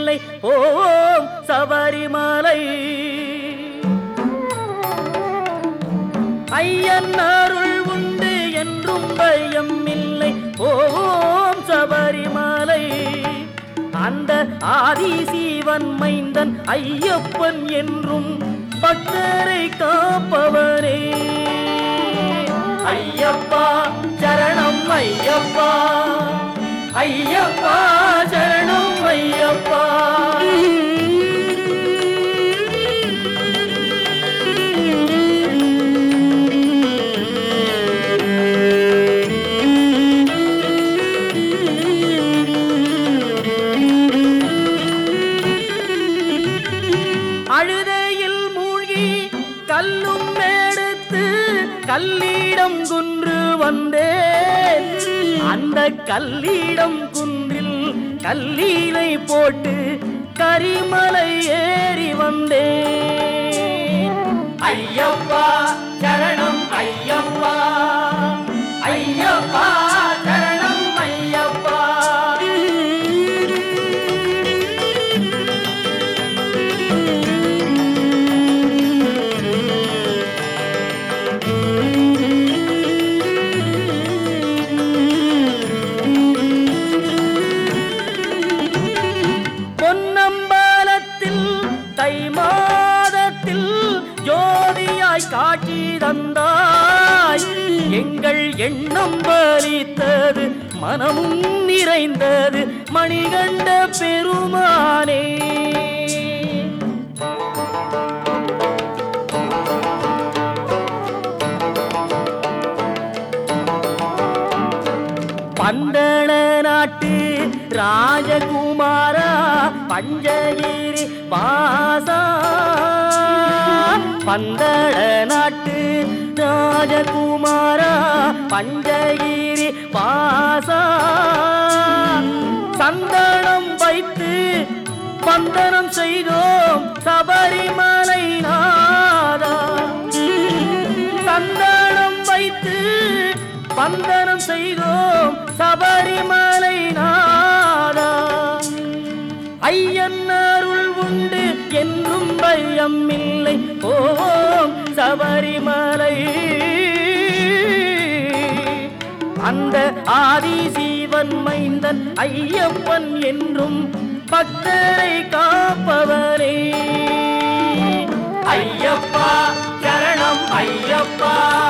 இல்லை ஓம் சபரிமலை ஐயன் அருள் உண்டு என்றும் பயம் இல்லை ஓம் சபரிமலை அந்த ஆதிசீவன் மைந்தன் ஐயப்பன் என்றும் பக்தரை காப்பவரே ஐயப்பா சரணம் ஐயப்பா ஐயப்பா சரணம் ஐயப்பா அழுதையில் மூழ்கி கல்லும் எடுத்து கல்லிடம் குன்று வந்தேன் அந்த கல்லிடம் குன்றில் கல்லீலை போட்டு கரிமலை ஏறி வந்தேன் ஐயப்பா சரணம் ஐயப்பா ஐயப்பா சரணம் ஐயப்பா பொன்னம்பலத்தில் தை மாதத்தில் ஜோதியாய் காட்சி தந்தாய் எங்கள் எண்ணம் பலித்தது மனமும் நிறைந்தது மணிகண்ட பெருமானே பந்தள நாட்டு ராஜகுமாரா பஞ்சகிரி வாசா பந்தள நாட்டு ராஜகுமாரா பஞ்சகிரி வாசா சந்தனம் வைத்து வந்தனம் செய்தோம் சபரிமலை நாதா சந்தனம் வைத்து வந்தனம் செய்தோம் சபரிமலை நாதா ஐயன் அருள் உண்டு என்றும் பயம் இல்லை ஓம் சபரிமலை அந்த ஆதிசீவன் மைந்தன் ஐயப்பன் என்றும் பக்தரை காப்பவரே ஐயப்பா சரணம் ஐயப்பா